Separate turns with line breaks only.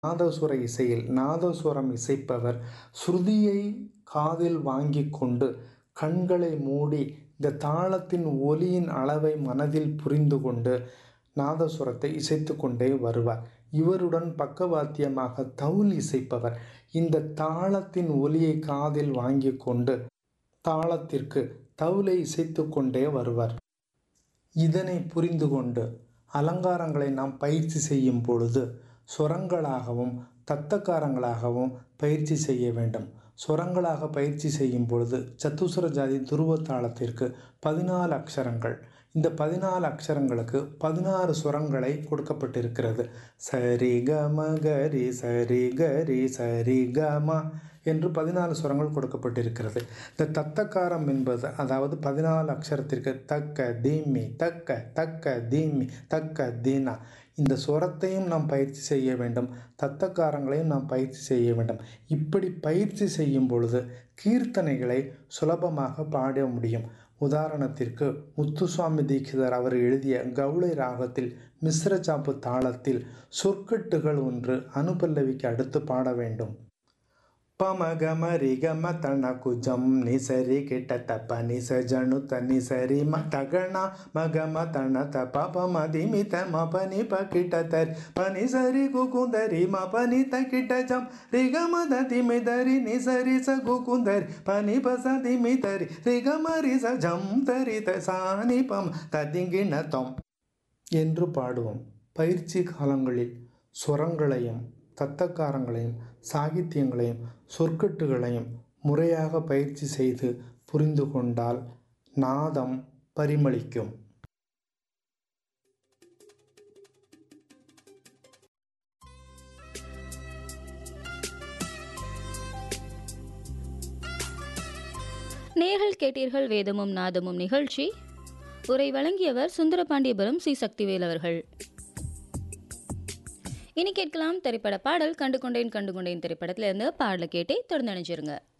நாதசுர இசையில் நாதசுரம் இசைப்பவர் ஸ்ருதியை காதில் வாங்கிக் கொண்டு கண்களை மூடி இந்த தாளத்தின் ஒலியின் அளவை மனதில் புரிந்து கொண்டு நாதசுரத்தை இசைத்து கொண்டே வருவார் இவருடன் பக்கவாத்தியமாக தவுல் இசைப்பவர் இந்த தாளத்தின் ஒலியை காதில் வாங்கிக் கொண்டு தாளத்திற்கு தவுலை இசைத்து கொண்டே வருவார் இதனை புரிந்து கொண்டு அலங்காரங்களை நாம் பயிற்சி செய்யும் பொழுது சுரங்களாகவும் தத்தக்காரங்களாகவும் பயிற்சி செய்ய வேண்டும் சுரங்களாக பயிற்சி செய்யும் பொழுது சத்துசுர ஜாதி துருவ தாளத்திற்கு பதினாலு அக்ஷரங்கள் இந்த பதினாலு அக்ஷரங்களுக்கு பதினாறு சுரங்களை கொடுக்கப்பட்டிருக்கிறது சரி கம கரி சரி கரி சரி கம என்று பதினாலு சுரங்கள் கொடுக்கப்பட்டிருக்கிறது இந்த தத்தக்காரம் என்பது அதாவது பதினாலு அக்ஷரத்திற்கு தக்க தீமி தக்க தக்க தீமி தக்க தீனா இந்த சுரத்தையும் நாம் பயிற்சி செய்ய வேண்டும் தத்தக்காரங்களையும் நாம் பயிற்சி செய்ய வேண்டும் இப்படி பயிற்சி செய்யும் பொழுது கீர்த்தனைகளை சுலபமாக பாட முடியும் உதாரணத்திற்கு முத்துசுவாமி தீட்சிதர் அவர் எழுதிய கவுளை ராகத்தில் மிஸ்ர சாப்பு தாளத்தில் சொற்கட்டுகள் ஒன்று அனுபல்லவிக்கு அடுத்து பாட வேண்டும் பமகம ரிகம தண குஜம் நிசரி கிட்ட தப்ப நிச ஜனு தனி சரி ம தகண மகம தண தப்ப பம திமித ம பனி ப கிட்ட தரி பனி சரி குகுந்தரி ம பனி த கிட்ட ஜம் ரிகம த திமி தரி நிசரி ச குகுந்தரி பனி ப ச திமி தரி ரிகம ரி ச ஜம் தரி த சாணி பம் ததிங்கிண தொம் என்று பாடுவோம் பயிற்சி காலங்களில் சுரங்களையும் தத்தக்காரங்களையும் சாகித்யங்களையும் சொற்கட்டுகளையும் முறையாக பயிற்சி செய்து புரிந்து கொண்டால் நாதம் பரிமளிக்கும்
நேர்கள் கேட்டீர்கள் வேதமும் நாதமும் நிகழ்ச்சி உரை வழங்கியவர் சுந்தரபாண்டியபுரம் சி சக்திவேல் அவர்கள் இனி கேட்கலாம் திரைப்பட பாடல் கண்டு கொண்டேன் கண்டு கொண்டேன் திரைப்படத்திலிருந்து பாடலை கேட்டே தொடர்ந்து அணிஞ்சிருங்க